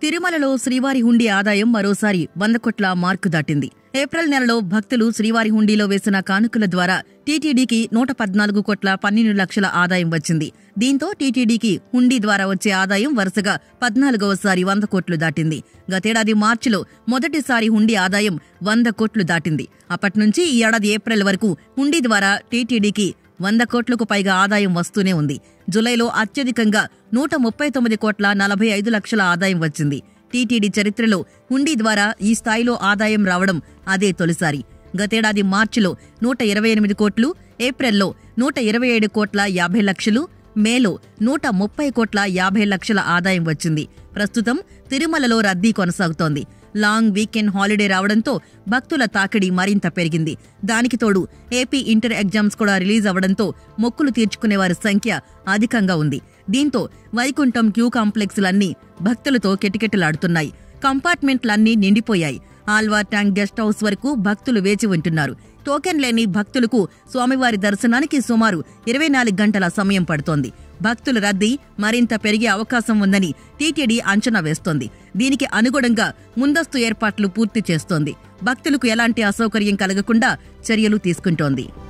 తిరుమలలో శ్రీవారి హుండీ ఆదాయం మరోసారి వంద కోట్ల మార్కు దాటింది ఏప్రిల్ నెలలో భక్తులు శ్రీవారి హుండీలో వేసిన కానుకల ద్వారా టీటీడీకి నూట పద్నాలుగు కోట్ల పన్నెండు లక్షల ఆదాయం వచ్చింది దీంతో టీటీడీకి హుండీ ద్వారా వచ్చే ఆదాయం వరుసగా పద్నాలుగవసారి వంద కోట్లు దాటింది గతేడాది మార్చిలో మొదటిసారి హుండీ ఆదాయం వంద కోట్లు దాటింది అప్పటి నుంచి ఈ ఏడాది ఏప్రిల్ వరకు హుండీ ద్వారా టీటీడీకి వంద కోట్లకు పైగా ఆదాయం వస్తూనే ఉంది జులైలో అత్యధికంగా నూట ముప్పై తొమ్మిది కోట్ల నలభై ఐదు లక్షల ఆదాయం వచ్చింది టీటీడీ చరిత్రలో హుండీ ద్వారా ఈ స్థాయిలో ఆదాయం రావడం అదే తొలిసారి గతేడాది మార్చిలో నూట ఇరవై ఎనిమిది కోట్లు ఏప్రిల్లో నూట ఇరవై ఏడు కోట్ల యాభై లక్షలు మేలో నూట ముప్పై కోట్ల యాభై లక్షల ఆదాయం వచ్చింది ప్రస్తుతం తిరుమలలో రద్దీ కొనసాగుతోంది లాంగ్ వీకెండ్ హాలిడే రావడంతో భక్తుల తాకిడి మరింత పెరిగింది దానికి తోడు ఏపీ ఇంటర్ ఎగ్జామ్స్ కూడా రిలీజ్ అవడంతో మొక్కులు తీర్చుకునే వారి సంఖ్య అధికంగా ఉంది దీంతో వైకుంఠం క్యూ కాంప్లెక్స్లన్నీ భక్తులతో కిటకిటలాడుతున్నాయి కంపార్ట్మెంట్లన్నీ నిండిపోయాయి ఆల్వార్ ట్యాంక్ గెస్ట్ హౌస్ వరకు భక్తులు వేచి ఉంటున్నారు టోకెన్ లేని భక్తులకు స్వామివారి దర్శనానికి సుమారు ఇరవై నాలుగు గంటల సమయం పడుతోంది భక్తుల రద్దీ మరింత పెరిగే అవకాశం ఉందని టీటీడీ అంచనా వేస్తోంది దీనికి అనుగుణంగా ముందస్తు ఏర్పాట్లు పూర్తి చేస్తోంది భక్తులకు ఎలాంటి అసౌకర్యం కలగకుండా చర్యలు తీసుకుంటోంది